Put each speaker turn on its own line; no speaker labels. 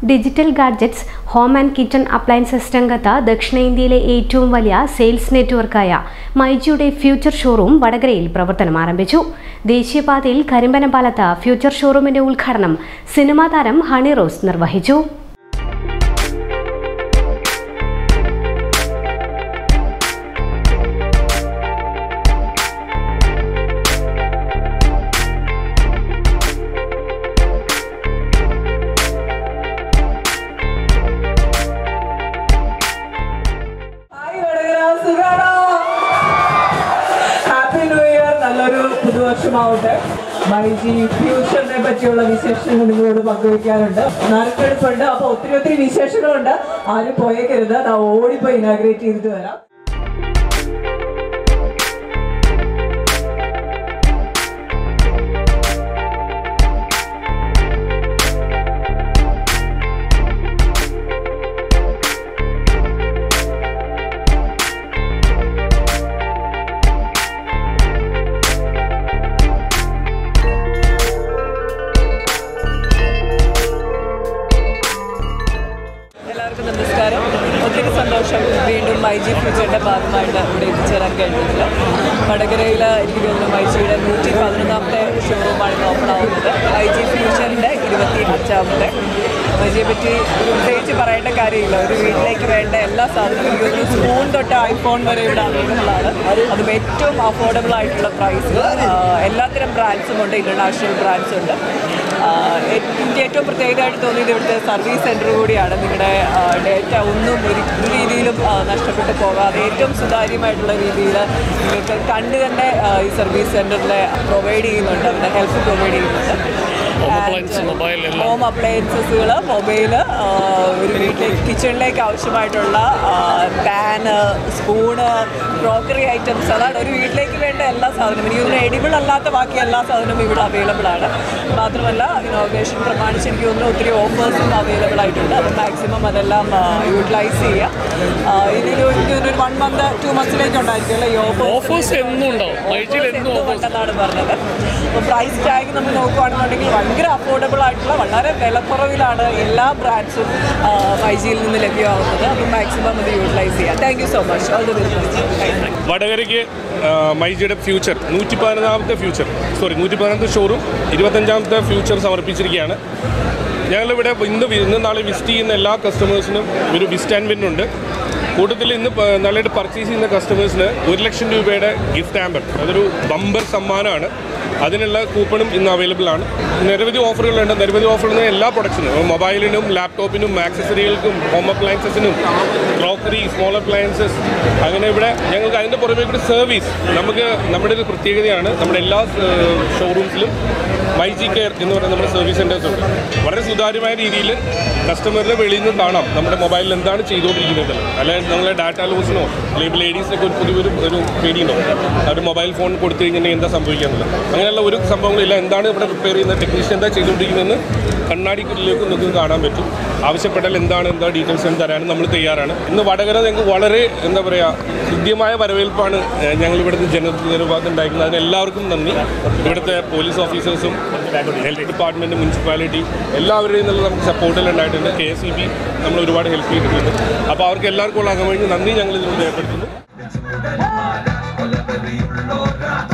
digital gadgets home and kitchen appliances രംഗത്ത് ദക്ഷിണേന്ത്യയിലെ ഏറ്റവും വലിയ സെയിൽസ് നെറ്റ്വർക്കായ മൈജിയുടെ ഫ്യൂച്ചർ ഷോറൂം വടകരയിൽ പ്രവർത്തനം ആരംഭിച്ചു ദേശീയപാതയിൽ കരിമ്പനപാലത്ത് ഫ്യൂച്ചർ ഷോറൂമിന്റെ ഉദ്ഘാടനം സിനിമാ താരം ഹണി റോസ് നിർവഹിച്ചു
ഹായ് വടകര സുഖാണോ ഹാപ്പി ന്യൂ ഇയർ നല്ലൊരു പുതുവർഷമാവട്ടെ മൈജി ഫ്യൂച്ചറിനെ പറ്റിയുള്ള വിശേഷങ്ങൾ നിങ്ങളോട് പങ്കുവയ്ക്കാനുണ്ട് നറുക്കെടുപ്പുണ്ട് അപ്പൊ ഒത്തിരി ഒത്തിരി വിശേഷങ്ങളുണ്ട് ആരും പോയേക്കരുത് ഞാൻ ഓടിപ്പോയി ഇനാഗ്രേറ്റ് ചെയ്തിട്ട് വരാം എല്ലാവർക്കും നമസ്കാരം ഒത്തിരി സന്തോഷം വീണ്ടും മൈജി ഫ്യൂച്ചറിന്റെ ഭാഗമായിട്ട് ഇവിടെ എത്തിച്ചേരാൻ കഴിഞ്ഞതിൽ വടകരയിൽ എനിക്ക് തോന്നുന്നു മൈജിയുടെ നൂറ്റി പതിനൊന്നാമത്തെ ഷോറൂമാണ് ഇന്ന് ഓപ്പൺ ആവുന്നത് മൈജി ഫ്യൂച്ചറിന്റെ ഇരുപത്തി അഞ്ചാമത്തെ മൈജിയെ പറ്റി പ്രത്യേകിച്ച് പറയേണ്ട കാര്യമില്ല ഒരു വീട്ടിലേക്ക് വേണ്ട എല്ലാ സാധനവും ഈ ഒരു സ്പൂൺ തൊട്ട് ഐഫോൺ വരെ ഇവിടെ അവൈലബിൾ ആണ് അതും ഏറ്റവും അഫോർഡബിൾ ആയിട്ടുള്ള പ്രൈസ് എല്ലാത്തരം ബ്രാൻഡ്സും ഉണ്ട് ഇന്റർനാഷണൽ ബ്രാൻഡ്സും ഉണ്ട് ആഹ് എനിക്ക് ഏറ്റവും പ്രത്യേകമായിട്ട് തോന്നിയത് ഇവിടുത്തെ സർവീസ് സെൻറ്റർ കൂടിയാണ് നിങ്ങളുടെ ഡേറ്റ ഒന്നും ഒരു ഒരു രീതിയിലും ആഹ് നഷ്ടപ്പെട്ടു പോകാതെ ഏറ്റവും സുതാര്യമായിട്ടുള്ള രീതിയിൽ നിങ്ങൾക്ക് കണ്ട് തന്നെ ആഹ് ഈ സർവീസ് സെൻറ്ററിൽ പ്രൊവൈഡ് ചെയ്യുന്നുണ്ട് അവരുടെ ഹെൽപ്പ് പ്രൊവൈഡ് ചെയ്യുന്നുണ്ട് ഹോം അപ്ലയൻസസുകൾ മൊബൈൽ ഒരു വീട്ടിലേക്ക് കിച്ചണിലേക്ക് ആവശ്യമായിട്ടുള്ള പാന് സ്പൂണ് ക്രോക്കറി ഐറ്റംസ് അതാണ് ഒരു വീട്ടിലേക്ക് വേണ്ട എല്ലാ സാധനവും എനിക്ക് തോന്നുന്നു എഡിബിൾ അല്ലാത്ത ബാക്കി എല്ലാ സാധനവും ഇവിടെ അവൈലബിൾ ആണ് മാത്രമല്ല ഇനോഗ്രേഷൻ പ്രമാണിച്ച് എനിക്ക് തോന്നുന്നു ഒത്തിരി ഓഫേഴ്സും അവൈലബിൾ ആയിട്ടുണ്ട് അത് മാക്സിമം അതെല്ലാം യൂട്ടിലൈസ് ചെയ്യുക ആ, ഇതൊരു എനിക്ക് തോന്നുന്നു ഒരു വൺ മന്ത് ടു മന്ത്സിലേക്ക് ഉണ്ടായിരിക്കുമല്ലോ ഈ
ഓഫേഴ്സ് എന്നും ഉണ്ടാവും മൈജിയിൽ എന്നും ഓഫേഴ്സ്
ഉണ്ടെന്നാണ് പറഞ്ഞത് അപ്പോൾ പ്രൈസ് ടാഗ് നമ്മൾ നോക്കുകയാണെന്നുണ്ടെങ്കിൽ ഭയങ്കര അഫോർഡബിൾ ആയിട്ടുള്ള വളരെ വിലക്കുറവിലാണ് എല്ലാ ബ്രാൻഡ്സും മൈജിയിൽ നിന്ന് ലഭ്യമാകുന്നത് അപ്പോൾ മാക്സിമം അത് യൂട്ടിലൈസ് ചെയ്യാം thank you so much all the best
വടകരയ്ക്ക് ആ, മൈജിയുടെ ഫ്യൂച്ചർ നൂറ്റി പതിനൊന്നാമത്തെ ഫ്യൂച്ചർ സോറി നൂറ്റി പതിനൊന്നാമത്തെ ഷോറൂം ഇരുപത്തഞ്ചാമത്തെ ഫ്യൂച്ചർ സമർപ്പിച്ചിരിക്കുകയാണ് ഞങ്ങളിവിടെ ഇന്ന് വി- ഇന്ന് നാളെ വിസിറ്റ് ചെയ്യുന്ന എല്ലാ കസ്റ്റമേഴ്സിനും ഒരു വിസ്റ്റ് ആൻഡ് വിൻ ഉണ്ട് കൂട്ടത്തിൽ ഇന്ന് പ- നാളായിട്ട് പർച്ചേസ് ചെയ്യുന്ന കസ്റ്റമേഴ്സിന് ഒരു ലക്ഷം രൂപയുടെ ഗിഫ്റ്റ് ആമ്പർ അതൊരു ബമ്പർ സമ്മാനമാണ് അതിനുള്ള കൂപ്പണും ഇന്ന് അവൈലബിൾ ആണ് നിരവധി ഓഫറുകളുണ്ട് നിരവധി ഓഫറുകൾ എല്ലാ പ്രൊഡക്ട്സിനും മൊബൈലിനും ലാപ്ടോപ്പിനും ആക്സസറികൾക്കും ഹോം അപ്ലയൻസസിനും ക്രോക്കറി സ്മോൾ അപ്ലയൻസസ് അങ്ങനെ ഇവിടെ ഞങ്ങൾക്ക് അതിൻ്റെ പുറമേ കൂടി സർവീസ് നമുക്ക് നമ്മുടെ ഒരു പ്രത്യേകതയാണ് നമ്മുടെ എല്ലാ ഷോറൂംസിലും മൈജി കെയർ എന്ന് പറയുന്ന നമ്മുടെ സർവീസ് സെൻറ്റേഴ്സ് ഉണ്ട് വളരെ സുതാര്യമായ രീതിയിൽ കസ്റ്റമറിനെ വെളിയിൽ നിന്ന് കാണാം നമ്മുടെ മൊബൈലിൽ എന്താണ് ചെയ്തുകൊണ്ടിരിക്കുന്നത് അല്ലെങ്കിൽ നമ്മളെ ഡാറ്റ ലോസിനോ അല്ലെങ്കിൽ ലേഡീസിനൊക്കെ ഒരു പുതിയൊരു ഒരു പേടിയുണ്ടോ അവർ മൊബൈൽ ഫോൺ കൊടുത്തു കഴിഞ്ഞാൽ എന്താ സംഭവിക്കാന്നുള്ളത് അങ്ങനെയുള്ള ഒരു സംഭവങ്ങളില്ല എന്താണ് ഇവിടെ പ്രിപ്പയർ ചെയ്യുന്ന ടെക്നീഷ്യൻ എന്താ ചെയ്തുകൊണ്ടിരിക്കുന്നതെന്ന് കണ്ണാടിക്കുള്ളിലേക്ക് നിങ്ങൾക്ക് കാണാൻ പറ്റും ആവശ്യപ്പെട്ടാൽ എന്താണ് എന്താ ഡീറ്റെയിൽസ് എന്ന് തരാനും നമ്മൾ തയ്യാറാണ് ഇന്ന് വടകര ഞങ്ങൾക്ക് വളരെ എന്താ പറയുക ഹൃദ്യമായ വരവേൽപ്പാണ് ഏഹ്, ഞങ്ങൾ ഇവിടുത്തെ ജനഭാഗത്ത് ഉണ്ടായിരിക്കുന്നത് അതിന് എല്ലാവർക്കും നന്ദി ഇവിടുത്തെ പോലീസ് ഓഫീസേഴ്സും ഹെൽത്ത് ഡിപ്പാർട്ട്മെൻറ്റ് മുനിസിപ്പാലിറ്റി എല്ലാവരുടെയും നിന്നുള്ള നമുക്ക് സപ്പോർട്ടിൽ ഉണ്ടായിട്ടുണ്ട് കെ എസ് ഇ ബി നമ്മൾ ഒരുപാട് ഹെൽപ്പ് ചെയ്തിട്ടുണ്ട് അപ്പോൾ അവർക്ക് എല്ലാവർക്കും ഉള്ള അകമഴിഞ്ഞ് നന്ദി ഞങ്ങൾ ഇതിനോട് രേഖപ്പെടുത്തുന്നു